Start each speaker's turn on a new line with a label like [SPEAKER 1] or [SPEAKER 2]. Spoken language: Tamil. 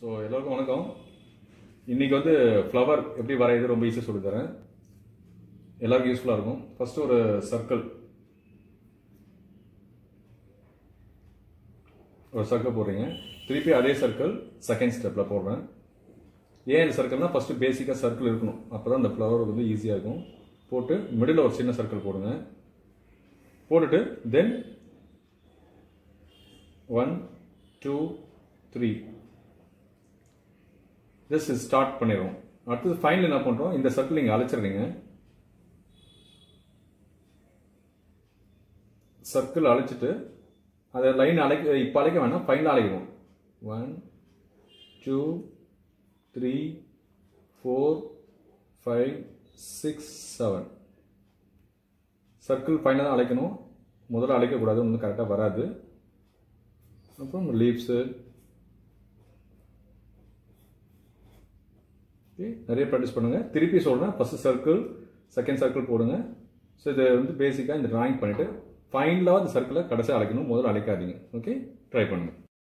[SPEAKER 1] ஸோ எல்லாருக்கும் வணக்கம் இன்னைக்கு வந்து ஃப்ளவர் எப்படி வரையுது ரொம்ப ஈஸியாக சொல்லி தரேன் எல்லாருக்கும் யூஸ்ஃபுல்லாக இருக்கும் ஃபர்ஸ்ட் ஒரு சர்க்கிள் ஒரு சர்க்கிள் போடுறீங்க திருப்பி அதே சர்க்கிள் செகண்ட் ஸ்டெப்பில் போடுறேன் ஏன் இந்த சர்க்கிள்னா ஃபர்ஸ்ட் பேசிக்காக சர்க்கிள் இருக்கணும் அப்போ தான் இந்த ஃப்ளவர் வந்து ஈஸியாக இருக்கும் போட்டு மிடில் ஒரு சின்ன சர்க்கிள் போடுங்க போட்டுட்டு then one two three just start பண்ணிடுவோம் அடுத்தது ஃபைனல் என்ன பண்ணுறோம் இந்த சர்க்கிள் நீங்கள் அழைச்சிடுறீங்க சர்க்கிள் அழைச்சிட்டு அதை லைன் அழைக்க இப்போ அழைக்க வேணாம் ஃபைனல் அழைக்கணும் one two three four five six seven circle ஃபைனலாக அழைக்கணும் முதல்ல அழைக்கக்கூடாது ஒன்றும் கரெக்டாக வராது அப்புறம் லீவ்ஸு நிறைய ப்ராக்டிஸ் பண்ணுங்கள் திருப்பி சொல்கிறேன் ஃபஸ்ட்டு சர்க்கிள் செகண்ட் சர்க்கிள் போடுங்க ஸோ இதை வந்து பேசிக்காக இந்த ட்ராயிங் பண்ணிவிட்டு ஃபைனலாக இந்த சர்க்கிளை கடைசியாக அழைக்கணும் முதல்ல அழைக்காதீங்க ஓகே ட்ரை பண்ணுங்கள்